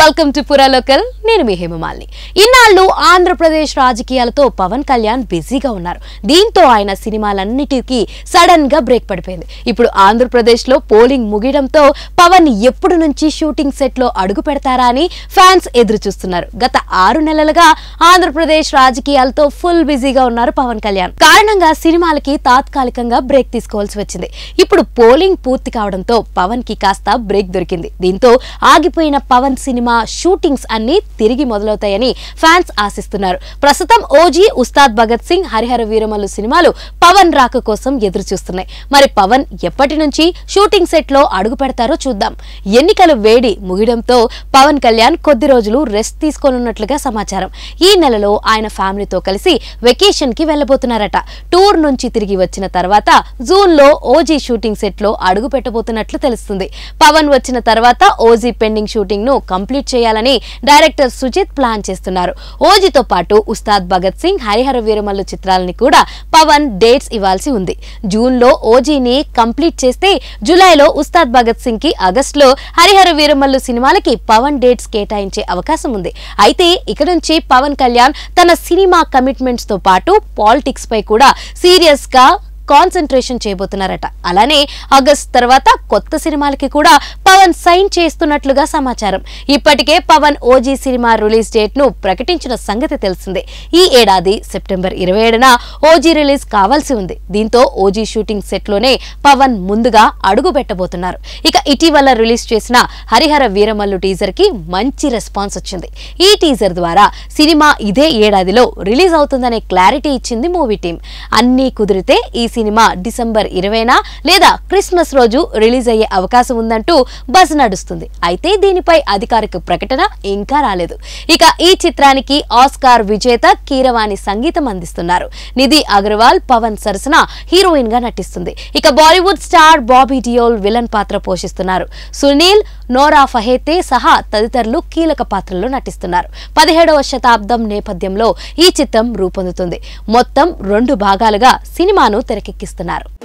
welcome to పురా local నేను మీ హేమమాలిని ఇన్నాళ్ళు ఆంధ్రప్రదేశ్ రాజకీయాలతో పవన్ కళ్యాణ్ బిజీగా ఉన్నారు దీంతో ఆయన సినిమాలన్నిటికీ సడన్ గా బ్రేక్ పడిపోయింది ఇప్పుడు ఆంధ్రప్రదేశ్ లో పోలింగ్ ముగియడంతో పవన్ ఎప్పుడు నుంచి షూటింగ్ సెట్ లో అడుగు పెడతారా అని ఫ్యాన్స్ ఎదురు చూస్తున్నారు గత ఆరు నెలలుగా ఆంధ్రప్రదేశ్ రాజకీయాలతో ఫుల్ బిజీగా ఉన్నారు పవన్ కళ్యాణ్ కారణంగా సినిమాలకి తాత్కాలికంగా బ్రేక్ తీసుకోవాల్సి వచ్చింది ఇప్పుడు పోలింగ్ పూర్తి కావడంతో పవన్ కి కాస్త బ్రేక్ దొరికింది దీంతో ఆగిపోయిన పవన్ సినిమా షూటింగ్స్ అన్ని తిరిగి మొదలవుతాయని ఫ్యాన్స్ ఆశిస్తున్నారు ప్రస్తుతం ఓజీ ఉస్తాద్ భగత్ సింగ్ హరిహర వీరమల్లు సినిమాలు పవన్ రాక కోసం ఎదురు చూస్తున్నాయి మరి పవన్ ఎప్పటి నుంచి షూటింగ్ సెట్ లో అడుగు పెడతారో చూద్దాం ఎన్నికలు వేడి ముగియడంతో పవన్ కళ్యాణ్ కొద్ది రోజులు రెస్ట్ తీసుకోనున్నట్లుగా సమాచారం ఈ నెలలో ఆయన ఫ్యామిలీతో కలిసి వెకేషన్ కి వెళ్లబోతున్నారట టూర్ నుంచి తిరిగి వచ్చిన తర్వాత జూన్ లో ఓజీ షూటింగ్ సెట్ లో అడుగు పెట్టబోతున్నట్లు తెలుస్తుంది పవన్ వచ్చిన తర్వాత ఓజీ పెండింగ్ షూటింగ్ ను కంప్లీట్ చేయాలని డైరెక్టర్ సుజిత్ ప్లాన్ చేస్తున్నారు ఓజీతో పాటు ఉస్తాద్ భగత్ సింగ్ హరిహర వీరమల్లు చిత్రాలని కూడా పవన్ డేట్స్ ఇవ్వాల్సి ఉంది జూన్ లో ఓజీని కంప్లీట్ చేస్తే జూలైలో ఉస్తాద్ భగత్ సింగ్ కి ఆగస్ట్ లో హరిహర వీరమల్లు సినిమాలకి పవన్ డేట్స్ కేటాయించే అవకాశం ఉంది అయితే ఇక నుంచి పవన్ కళ్యాణ్ తన సినిమా కమిట్మెంట్స్ తో పాటు పాలిటిక్స్ పై కూడా సీరియస్ గా కాన్సన్ట్రేషన్ చేయబోతున్నారట అలానే ఆగస్ట్ తర్వాత కొత్త సినిమాలకి కూడా పవన్ సైన్ చేస్తున్నట్లుగా సమాచారం ఇప్పటికే పవన్ ఓజీ సినిమా రిలీజ్ డేట్ ను ప్రకటించిన సంగతి తెలిసిందే ఈ ఏడాది సెప్టెంబర్ ఇరవై ఏడున ఓజీ రిలీజ్ కావాల్సి ఉంది దీంతో ఓజీ షూటింగ్ సెట్ లోనే పవన్ ముందుగా అడుగు పెట్టబోతున్నారు ఇక ఇటీవల రిలీజ్ చేసిన హరిహర వీరమల్లు టీజర్ కి మంచి రెస్పాన్స్ వచ్చింది ఈ టీజర్ ద్వారా సినిమా ఇదే ఏడాదిలో రిలీజ్ అవుతుందనే క్లారిటీ ఇచ్చింది మూవీ టీం అన్నీ కుదిరితే ఈ సినిమా డిసెంబర్ ఇరవైన లేదా క్రిస్మస్ రోజు రిలీజ్ అయ్యే అవకాశం ఉందంటూ బజ్ నడుస్తుంది అయితే దీనిపై అధికారిక ప్రకటన ఇంకా రాలేదు ఇక ఈ చిత్రానికి ఆస్కార్ విజేత కీరవాణి సంగీతం అందిస్తున్నారు నిధి అగర్వాల్ పవన్ సరసన హీరోయిన్ గా నటిస్తుంది ఇక Bollywood star Bobby Deol villain పాత్ర పోషిస్తున్నారు సునీల్ నోరా ఫహేతే సహా తదితరులు కీలక పాత్రల్లో నటిస్తున్నారు పదిహేడవ శతాబ్దం నేపథ్యంలో ఈ చిత్రం రూపొందుతుంది మొత్తం రెండు భాగాలుగా సినిమాను తెరకెక్కిస్తున్నారు